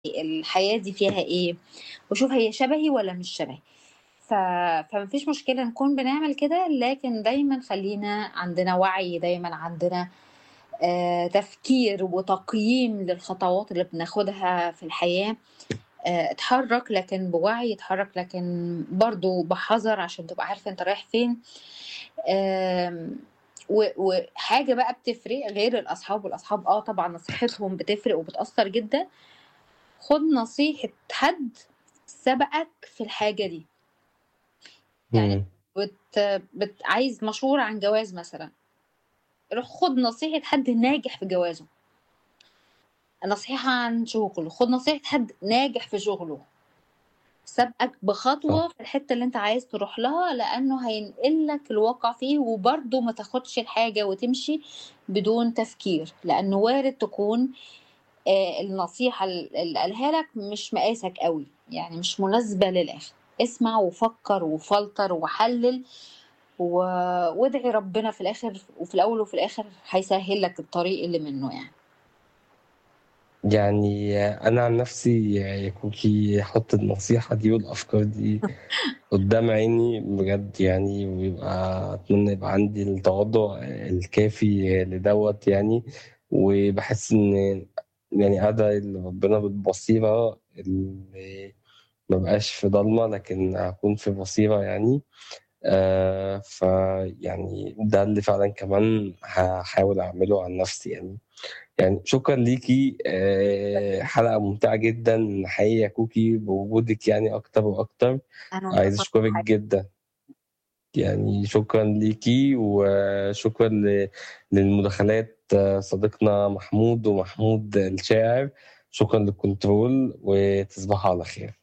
الحياة دي فيها إيه، وأشوف هي شبهي والّا مش شبهي. ف فما فيش مشكلة نكون بنعمل كده، لكن دايمًا خلّينا عندنا وعي، دايمًا عندنا آآ تفكير وتقييم للخطوات اللي بناخدها في الحياة. آآ اتحرّك لكن بوعي، اتحرّك لكن برضه بحَذَر عشان تبقى عارف أنت رايح فين. آمم و وحاجة بقى بتفرق غير الأصحاب، والأصحاب آه طبعًا نصيحتهم بتفرق وبتأثّر جدًا، خُد نصيحة حد سبقك في الحاجة دي. يعني إمم. بت بت عايز مشورة عن جواز مثلًا، روح خُد نصيحة حد ناجح في جوازه. نصيحة عن شغل، خُد نصيحة حد ناجح في شغله. سابقك صح. بخطوة في الحتّة اللي أنت عايز تروح لها، لإنه هينقل لك الواقع فيه، وبرضه ما تاخدش الحاجة وتمشي بدون تفكير، لإنه وارد تكون آآ النصيحة ال اللي قالها لك مش مقاسك أوي، يعني مش مناسبة للآخر. اسمع وفكّر وفلتر وحلِّل و وادعي ربنا في الآخر وفي الأول وفي الآخر هيسهّل لك الطريق اللي منّه يعني. يعني أنا عن نفسي يا كوكي هاحُط النصيحة دي والأفكار دي قُدّام عيني بجد يعني، ويبقى أتمنى يبقى عندي التواضع الكافي لدوّة يعني، وباحس إن يعني أدعي لربنا بالبصيرة اللي ما ابقاش في ضلمة، لكن أكون في بصيرة يعني. آآ فيعني ده اللي فعلًا كمان هاحاول أعمله عن نفسي يعني. يعني شكرًا ليكِ، آآ حلقة ممتعة جدًا حقيقي يا كوكي بوجودِك يعني أكتر وأكتر. أنا عايز انبسطت أشكرِك حقيقي. جدًا. يعني شكرًا ليكِ، وشكرًا ل للمداخلات صديقنا محمود ومحمود الشاعر. شكرًا للكنترول، وتصبحوا على خير.